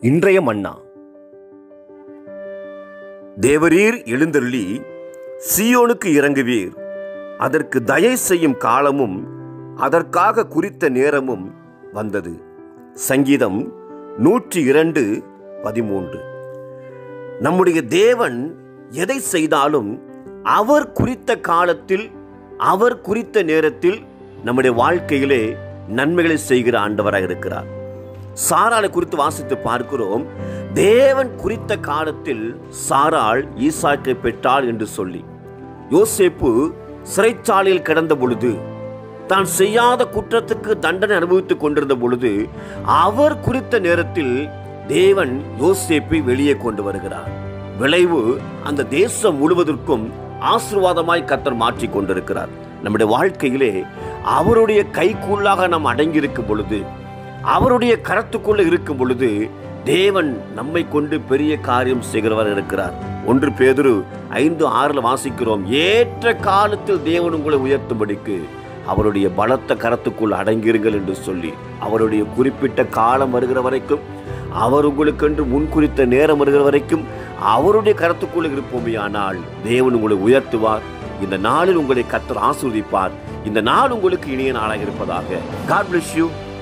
இன்றைய மன்னா தேவரீர் எழுந்தருளி சீயோனுக்கு இறங்குவீர் அதற்கு தயை செய்யும் காலமும் அதற்காக குறித்த நேரமும் வந்தது சங்கீதம் நூற்றி இரண்டு பதிமூன்று நம்முடைய தேவன் எதை செய்தாலும் அவர் குறித்த காலத்தில் அவர் குறித்த நேரத்தில் நம்முடைய வாழ்க்கையிலே நன்மைகளை செய்கிற ஆண்டவராக இருக்கிறார் சாராளை குறித்து வாசித்து பார்க்கிறோம் தேவன் குறித்த காலத்தில் சாராள் ஈசாக்கை பெற்றாள் என்று சொல்லி யோசேப்பு சிறைச்சாலையில் கிடந்த பொழுது தான் செய்யாத குற்றத்துக்கு தண்டனை அனுபவித்துக் கொண்டிருந்த பொழுது அவர் குறித்த நேரத்தில் தேவன் யோசேப்பை வெளியே கொண்டு வருகிறார் விளைவு அந்த தேசம் முழுவதற்கும் ஆசீர்வாதமாய் கத்தர் மாற்றி கொண்டிருக்கிறார் நம்முடைய வாழ்க்கையிலே அவருடைய கைக்குள்ளாக நாம் அடங்கியிருக்கும் பொழுது அவருடைய கரத்துக்குள்ள இருக்கும் பொழுது தேவன் நம்மை கொண்டு பெரிய காரியம் செய்கிறவர் இருக்கிறார் ஒன்று பேதுரு ஐந்து ஆறுல வாசிக்கிறோம் ஏற்ற காலத்தில் தேவன் உங்களை உயர்த்தும்படிக்கு அவருடைய பலத்த கரத்துக்குள் அடங்கிருங்கள் என்று சொல்லி அவருடைய குறிப்பிட்ட காலம் வருகிற வரைக்கும் அவர் உங்களுக்கென்று முன்குறித்த நேரம் வருகிற வரைக்கும் அவருடைய கரத்துக்குள் இருப்போமே ஆனால் தேவன் உங்களை உயர்த்துவார் இந்த நாளில் உங்களை கத்தர் ஆஸ்வதிப்பார் இந்த நாள் உங்களுக்கு இனிய நாளாக இருப்பதாக காட் bless you